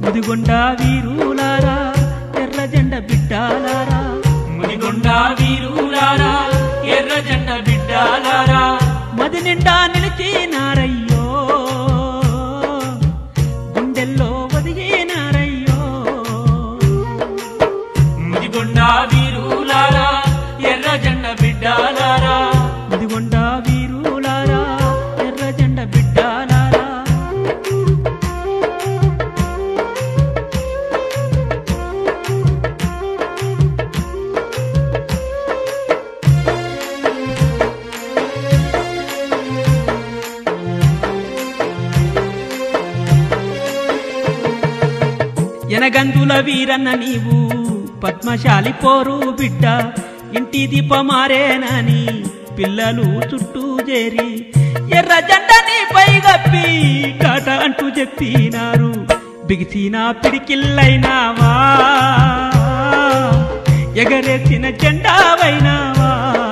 ముదిగొండ వీరులారా ఎర్ర జెండ బిడ్డాలారా ముదిగొండ వీరులారా ఎర్ర జెండ బిడ్డాలారా మది నిండా నిలిచినారయ్యో గుండెల్లో ఒదిగినారయ్యో ముదిగొండ వీరులారా ఎర్ర జెండ బిడ్డాలారా ముదిగొండ వీరులారా ఎర్ర జెండ బిడ్డాలారా ఎనగందుల వీరన్న నీవు పద్మశాలి పోరు బిడ్డ ఇంటి దీపమారేనని పిల్లలు చుట్టూ చేరి ఎర్ర జెండని పైగప్పి టాట అంటూ చెప్పినారు బిగిసిన పిడికిల్లైనావా ఎగరేసిన జెండావైనావా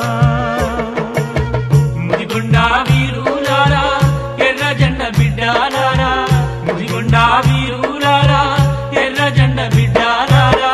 ముదిగొండ వీరులారా ఎర్ర జెండ బిడ్డాలారా ముదిగొండ వీరులారా ఎర్ర జెండ బిడ్డాలారా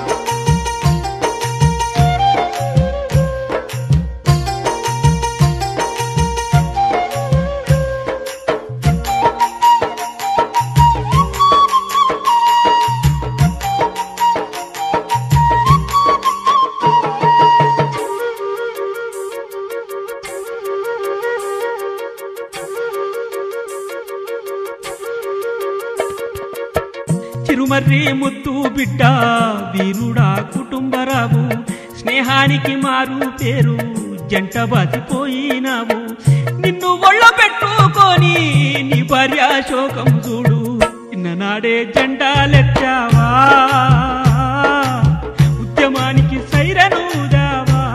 చిరుమర్రి ముద్దు బిడ్డ వీరుడా కుటుంబరావు స్నేహానికి మారు పేరు జంట బాతిపోయినావు నిన్ను ఒళ్ళో పెట్టుకొని నీ భార్య శోకం చూడు ఇన్ననాడే జెండాలెచ్చావా ఉద్యమానికి సైరను దావా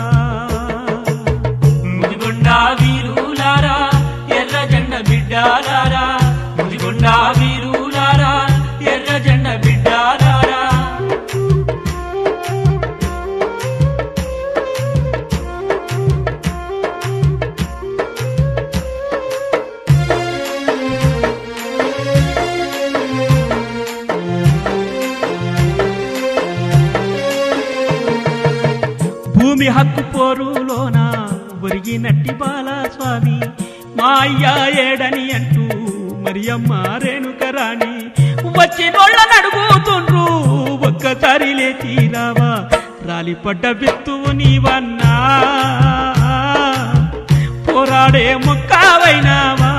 ముదిగొండ వీరులారా ఎర్ర జెండ బిడ్డాలారా ముదిగొండ వీరులారా ఎర్ర జెండ బిడ్డాలారా భూమి హక్కు పోరులోన ఒరిగినట్టి బాలస్వామి మా అయ్య ఏడని అంటూ మరియమ్మ రేణుకరాణి వచ్చినోళ్ళ నడుగుతుండ్రు ఒక్కసారి లేచిరావా రాలిపడ్డ విత్తువు నీవన్నా పోరాడే మొక్కవైనావా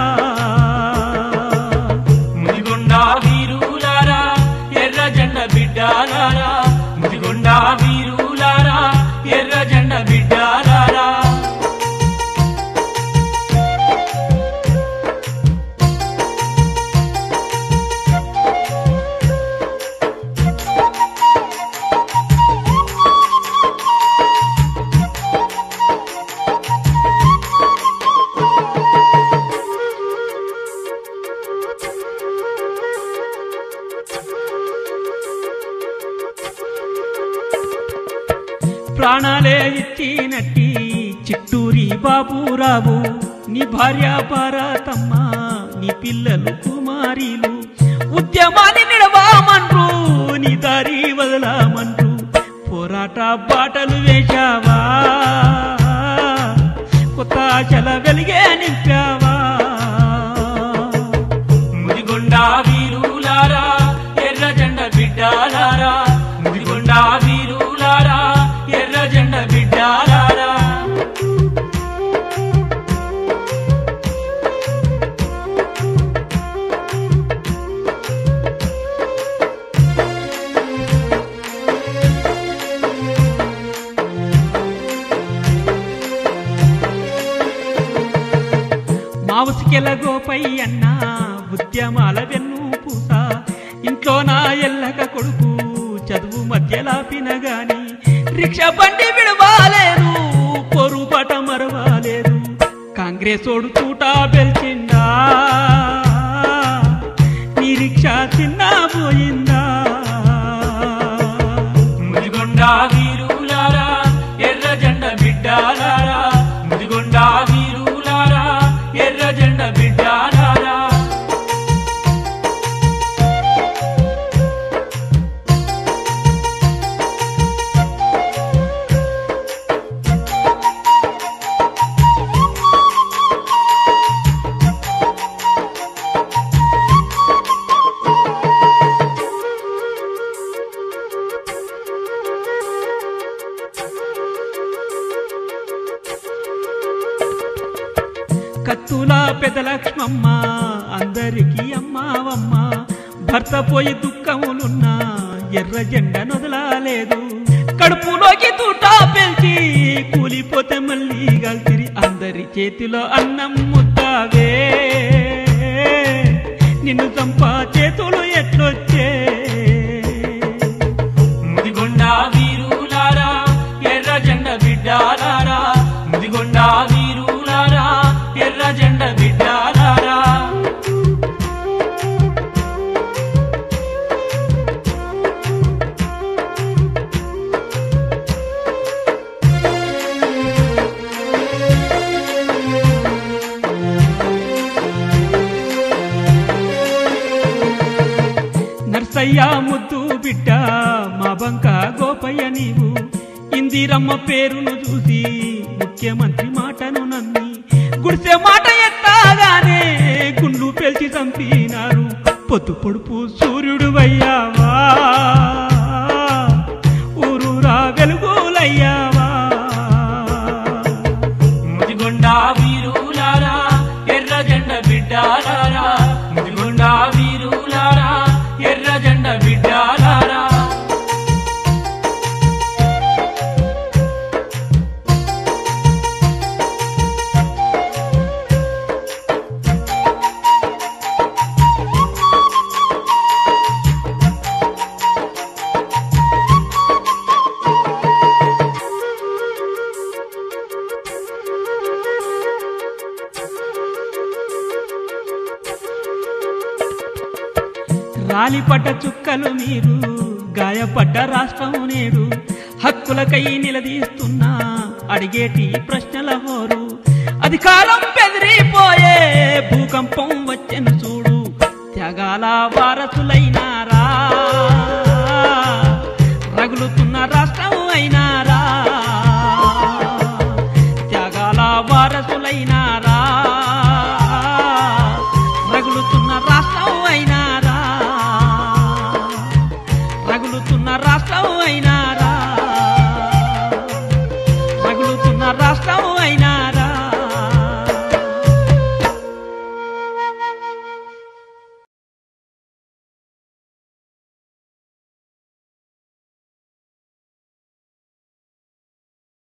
ముదిగొండ వీరులారా ఎర్ర జెండ బిడ్డాలారా ముదిగొండ వీరులారా ఎర్ర జెండ బిడ్డాలారా ప్రాణాలే ఇచ్చినట్టి చిట్టూరి బాబురావు నీ భార్య భారతమ్మ నీ పిల్లలు కుమారీలు ఉద్యమాన్ని నిడవామన్రు నీ దారి వదలమన్రు పోరాట బాటలు వేశావా కొత్త ఆశల వెలిగే నింపావా ముదిగొండ వీరులారా ఎర్ర జెండ బిడ్డాలారా ముదిగొండ వీరులారా ఎర్ర జెండ బిడ్డాలారా మావుసికెల గోపై అన్న ఉద్యమాల వెన్ను పూస ఇంట్లో నా ఎల్లక కొడుకు చదువు మధ్యలాపిన గాని రిక్షా బండి విడవాలేదు పొరుపాట మరవాలేదు కాంగ్రెస్ ఓడు తూట బెల్చిందా నీ రిక్షా తిన్నా పోయిందా ముదిగొండ వీరులారా ఎర్ర జెండ బిడ్డాలారా ముదిగొండ వీరులారా ఎర్ర జెండ బిడ్డాలారా పెద్ద లక్ష్మమ్మ అందరికీ అమ్మావమ్మ భర్త పోయి దుఃఖములున్నా ఎర్ర జెండ నొదలాలేదు కడుపులోకి తూట పెంచి కూలిపోతే మళ్ళీ గల్తిరి అందరి చేతిలో అన్నం ముద్దావే నిన్ను చంపా చేతులు ఎట్లొచ్చే ముదిగొండ వీరులారా ఎర్ర జెండ బిడ్డాలారా ముదిగొండ వీరులారా ఎర్ర జెండ బిడ్డాలారా నర్సయ్య ముద్దు బిడ్డ మా బంక గోపయ్య నీవు ఇందిరమ్మ పేరును చూసి ముఖ్యమంత్రి మాటను నమ్మి గుడిసె మాట ఎత్తాగానే గుండ్లు పెల్చి చంపినారు పొద్దు పొడుపు సూర్యుడు అయ్యావా ఊరూరా వెలుగులయ్యావా ముదిగొండ వీరులారా ఎర్ర జెండ బిడ్డాలారా ముదిగొండ వీరులారా ఎర్ర జెండ బిడ్డాలారా రాలిపడ్డ చుక్కలు మీరు గాయపడ్డ రాష్ట్రం నేడు హక్కులకై నిలదీస్తున్నా అడిగేటి ప్రశ్నల హోరు అధికారం బెదిరిపోయే భూకంపం వచ్చెను చూడు త్యాగాల వారసులైనారా రగులుతున్న రాష్ట్రం అయినారా త్యాగాల వారసులైనా